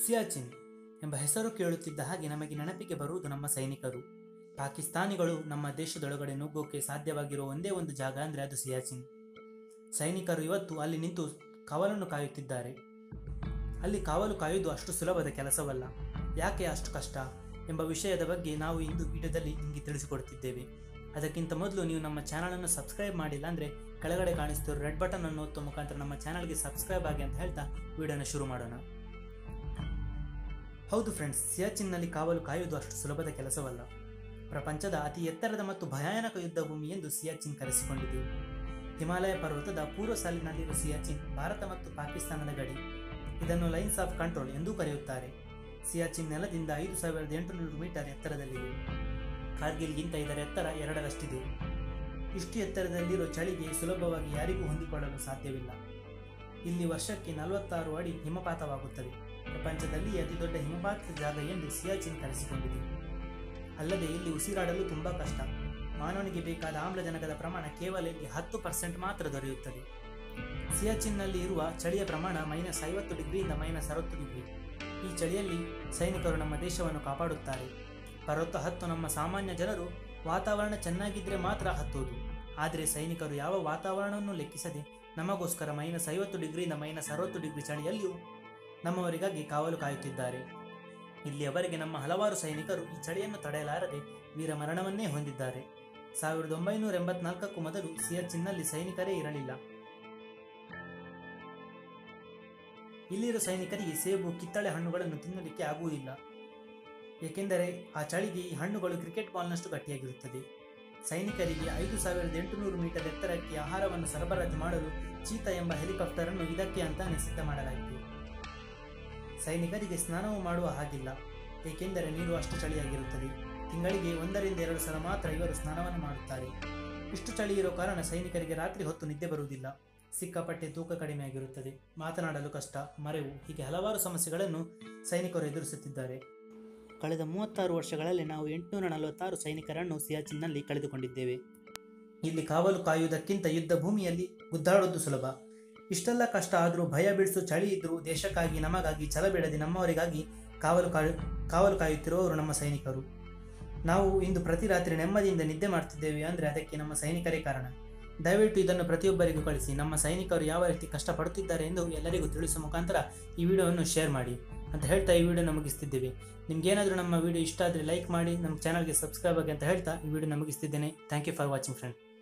ಸಿಯಾಚಿನ್ ಎಂಬ ಹೆಸರು ಕೇಳುತ್ತಿದ್ದ ಹಾಗೆ ನಮಗೆ ನೆನಪಿಗೆ ಬರುವುದು ನಮ್ಮ ಸೈನಿಕರು ಪಾಕಿಸ್ತಾನಿಗಳು ನಮ್ಮ ದೇಶದೊಳಗಡೆ ನುಗ್ಗೋಕೆ ಸಾಧ್ಯವಾಗಿರುವ ಒಂದೇ ಒಂದು ಜಾಗ ಅಂದರೆ ಅದು ಸಿಯಾಚಿನ್ ಸೈನಿಕರು ಇವತ್ತು ಅಲ್ಲಿ ನಿಂತು ಕಾವಲನ್ನು ಕಾಯುತ್ತಿದ್ದಾರೆ ಅಲ್ಲಿ ಕಾವಲು ಕಾಯುವುದು ಅಷ್ಟು ಸುಲಭದ ಕೆಲಸವಲ್ಲ ಯಾಕೆ ಅಷ್ಟು ಕಷ್ಟ ಎಂಬ ವಿಷಯದ ಬಗ್ಗೆ ನಾವು ಇಂದು ವಿಡಿಯೋದಲ್ಲಿ ನಿಮಗೆ ತಿಳಿಸಿಕೊಡುತ್ತಿದ್ದೇವೆ ಅದಕ್ಕಿಂತ ಮೊದಲು ನೀವು ನಮ್ಮ ಚಾನಲನ್ನು ಸಬ್ಸ್ಕ್ರೈಬ್ ಮಾಡಿಲ್ಲ ಅಂದರೆ ಕೆಳಗಡೆ ಕಾಣಿಸ್ತಿರೋ ರೆಡ್ ಬಟನ್ ಅನ್ನು ಒತ್ತುವ ಮುಖಾಂತರ ನಮ್ಮ ಚಾನಲ್ಗೆ ಸಬ್ಸ್ಕ್ರೈಬ್ ಆಗಿ ಅಂತ ಹೇಳ್ತಾ ವಿಡಿಯೋನ ಶುರು ಮಾಡೋಣ ಹೌದು ಫ್ರೆಂಡ್ಸ್ ಸಿಯಾಚಿನ್ನಲ್ಲಿ ಕಾವಲು ಕಾಯುವುದು ಅಷ್ಟು ಸುಲಭದ ಕೆಲಸವಲ್ಲ ಪ್ರಪಂಚದ ಅತಿ ಎತ್ತರದ ಮತ್ತು ಭಯಾನಕ ಯುದ್ಧ ಭೂಮಿ ಎಂದು ಸಿಯಾಚಿನ್ ಕರೆಸಿಕೊಂಡಿದೆ ಹಿಮಾಲಯ ಪರ್ವತದ ಪೂರ್ವ ಸಾಲಿನಲ್ಲಿರುವ ಸಿಯಾಚಿನ್ ಭಾರತ ಮತ್ತು ಪಾಕಿಸ್ತಾನದ ಗಡಿ ಇದನ್ನು ಲೈನ್ಸ್ ಆಫ್ ಕಂಟ್ರೋಲ್ ಎಂದೂ ಕರೆಯುತ್ತಾರೆ ಸಿಯಾಚಿನ್ ನೆಲದಿಂದ ಐದು ಸಾವಿರದ ಎಂಟುನೂರು ಮೀಟರ್ ಎತ್ತರದಲ್ಲಿದೆ ಕಾರ್ಗಿಲ್ಗಿಂತ ಇದರ ಎತ್ತರ ಎರಡರಷ್ಟಿದೆ ಇಷ್ಟು ಎತ್ತರದಲ್ಲಿರೋ ಚಳಿಗೆ ಸುಲಭವಾಗಿ ಯಾರಿಗೂ ಹೊಂದಿಕೊಳ್ಳಲು ಸಾಧ್ಯವಿಲ್ಲ ಇಲ್ಲಿ ವರ್ಷಕ್ಕೆ ನಲವತ್ತಾರು ಅಡಿ ಹಿಮಪಾತವಾಗುತ್ತದೆ ಪ್ರಪಂಚದಲ್ಲಿ ಅತಿ ದೊಡ್ಡ ಹಿಮಪಾತದ ಜಾಗ ಎಂದು ಸಿಯಾಚಿನ್ ಕರೆಸಿಕೊಂಡಿದೆ ಅಲ್ಲದೆ ಇಲ್ಲಿ ಉಸಿರಾಡಲು ತುಂಬಾ ಕಷ್ಟ ಮಾನವನಿಗೆ ಬೇಕಾದ ಆಮ್ಲಜನಕದ ಪ್ರಮಾಣ ಕೇವಲ ಇಲ್ಲಿ ಹತ್ತು ಪರ್ಸೆಂಟ್ ಮಾತ್ರ ದೊರೆಯುತ್ತದೆ ಸಿಯಾಚಿನ್ನಲ್ಲಿ ಇರುವ ಚಳಿಯ ಪ್ರಮಾಣ ಮೈನಸ್ ಐವತ್ತು ಡಿಗ್ರಿಯಿಂದ ಮೈನಸ್ ಅರವತ್ತು ಡಿಗ್ರಿ ಈ ಚಳಿಯಲ್ಲಿ ಸೈನಿಕರು ನಮ್ಮ ದೇಶವನ್ನು ಕಾಪಾಡುತ್ತಾರೆ ಪರ್ವತ ಹತ್ತು ನಮ್ಮ ಸಾಮಾನ್ಯ ಜನರು ವಾತಾವರಣ ಚೆನ್ನಾಗಿದ್ದರೆ ಮಾತ್ರ ಹತ್ತೋದು ಆದರೆ ಸೈನಿಕರು ಯಾವ ವಾತಾವರಣವನ್ನು ಲೆಕ್ಕಿಸದೆ ನಮಗೋಸ್ಕರ ಮೈನಸ್ ಐವತ್ತು ಡಿಗ್ರಿಯಿಂದ ಮೈನಸ್ ಅರವತ್ತು ಡಿಗ್ರಿ ಚಳಿಯಲ್ಲಿಯೂ ನಮ್ಮವರಿಗಾಗಿ ಕಾವಲು ಕಾಯುತ್ತಿದ್ದಾರೆ ಇಲ್ಲಿಯವರೆಗೆ ನಮ್ಮ ಹಲವಾರು ಸೈನಿಕರು ಈ ಚಳಿಯನ್ನು ತಡೆಯಲಾರದೆ ವೀರ ಮರಣವನ್ನೇ ಹೊಂದಿದ್ದಾರೆ ಸಾವಿರದ ಒಂಬೈನೂರ ಎಂಬತ್ನಾಲ್ಕಕ್ಕೂ ಮೊದಲು ಸಿಯಾಚಿನ್ನಲ್ಲಿ ಸೈನಿಕರೇ ಇರಲಿಲ್ಲ ಇಲ್ಲಿರೋ ಸೈನಿಕರಿಗೆ ಸೇಬು ಕಿತ್ತಳೆ ಹಣ್ಣುಗಳನ್ನು ತಿನ್ನಲಿಕ್ಕೆ ಆಗುವುದಿಲ್ಲ ಏಕೆಂದರೆ ಆ ಚಳಿಗೆ ಈ ಹಣ್ಣುಗಳು ಕ್ರಿಕೆಟ್ ಬಾಲ್ನಷ್ಟು ಗಟ್ಟಿಯಾಗಿರುತ್ತದೆ ಸೈನಿಕರಿಗೆ ಐದು ಸಾವಿರದ ಎಂಟುನೂರು ಮೀಟರ್ ಎತ್ತರಕ್ಕೆ ಆಹಾರವನ್ನು ಸರಬರಾಜು ಮಾಡಲು ಚೀತಾ ಎಂಬ ಹೆಲಿಕಾಪ್ಟರ್ ಅನ್ನು ಇದಕ್ಕೆ ಅಂತಾನೆ ಸಿದ್ಧ ಮಾಡಲಾಗಿದೆ ಸೈನಿಕರಿಗೆ ಸ್ನಾನವೂ ಮಾಡುವ ಹಾಗಿಲ್ಲ ಏಕೆಂದರೆ ನೀರು ಅಷ್ಟು ಚಳಿಯಾಗಿರುತ್ತದೆ ತಿಂಗಳಿಗೆ ಒಂದರಿಂದ ಎರಡು ಸಲ ಮಾತ್ರ ಇವರು ಸ್ನಾನವನ್ನು ಮಾಡುತ್ತಾರೆ ಇಷ್ಟು ಚಳಿ ಇರೋ ಕಾರಣ ಸೈನಿಕರಿಗೆ ರಾತ್ರಿ ಹೊತ್ತು ನಿದ್ದೆ ಬರುವುದಿಲ್ಲ ಸಿಕ್ಕಾಪಟ್ಟೆ ತೂಕ ಕಡಿಮೆಯಾಗಿರುತ್ತದೆ ಮಾತನಾಡಲು ಕಷ್ಟ ಮರೆವು ಹೀಗೆ ಹಲವಾರು ಸಮಸ್ಯೆಗಳನ್ನು ಸೈನಿಕರು ಎದುರಿಸುತ್ತಿದ್ದಾರೆ ಕಳೆದ ಮೂವತ್ತಾರು ವರ್ಷಗಳಲ್ಲಿ ನಾವು ಎಂಟುನೂರ ನಲವತ್ತಾರು ಸೈನಿಕರನ್ನು ಸಿಯಾಚಿನ್ನಲ್ಲಿ ಕಳೆದುಕೊಂಡಿದ್ದೇವೆ ಇಲ್ಲಿ ಕಾವಲು ಕಾಯುವುದಕ್ಕಿಂತ ಯುದ್ಧ ಭೂಮಿಯಲ್ಲಿ ಗುದ್ದಾಡೋದು ಸುಲಭ ಇಷ್ಟೆಲ್ಲ ಕಷ್ಟ ಆದರೂ ಭಯ ಬಿಡಿಸು ಚಳಿ ಇದ್ದರೂ ದೇಶಕ್ಕಾಗಿ ನಮಗಾಗಿ ಛಲ ಬಿಡದೆ ನಮ್ಮವರಿಗಾಗಿ ಕಾವಲು ಕಾಯು ಕಾವಲು ಕಾಯುತ್ತಿರುವವರು ನಮ್ಮ ಸೈನಿಕರು ನಾವು ಇಂದು ಪ್ರತಿ ರಾತ್ರಿ ನೆಮ್ಮದಿಯಿಂದ ನಿದ್ದೆ ಮಾಡ್ತಿದ್ದೇವೆ ಅಂದರೆ ಅದಕ್ಕೆ ನಮ್ಮ ಸೈನಿಕರೇ ಕಾರಣ ದಯವಿಟ್ಟು ಇದನ್ನು ಪ್ರತಿಯೊಬ್ಬರಿಗೂ ಕಳಿಸಿ ನಮ್ಮ ಸೈನಿಕರು ಯಾವ ರೀತಿ ಕಷ್ಟಪಡುತ್ತಿದ್ದಾರೆ ಎಂದು ಎಲ್ಲರಿಗೂ ತಿಳಿಸುವ ಮುಖಾಂತರ ಈ ವಿಡಿಯೋವನ್ನು ಶೇರ್ ಮಾಡಿ ಅಂತ ಹೇಳ್ತಾ ಈ ವಿಡಿಯೋನ ಮುಗಿಸ್ತಿದ್ದೇವೆ ನಿಮ್ಗೇನಾದರೂ ನಮ್ಮ ವಿಡಿಯೋ ಇಷ್ಟ ಆದರೆ ಲೈಕ್ ಮಾಡಿ ನಮ್ಮ ಚಾನಲ್ಗೆ ಸಬ್ಸ್ಕ್ರೈಬ್ ಆಗಿ ಅಂತ ಹೇಳ್ತಾ ಈ ವಿಡಿಯೋನ ಮುಗಿಸ್ತಿದ್ದೇನೆ thank you for watching friend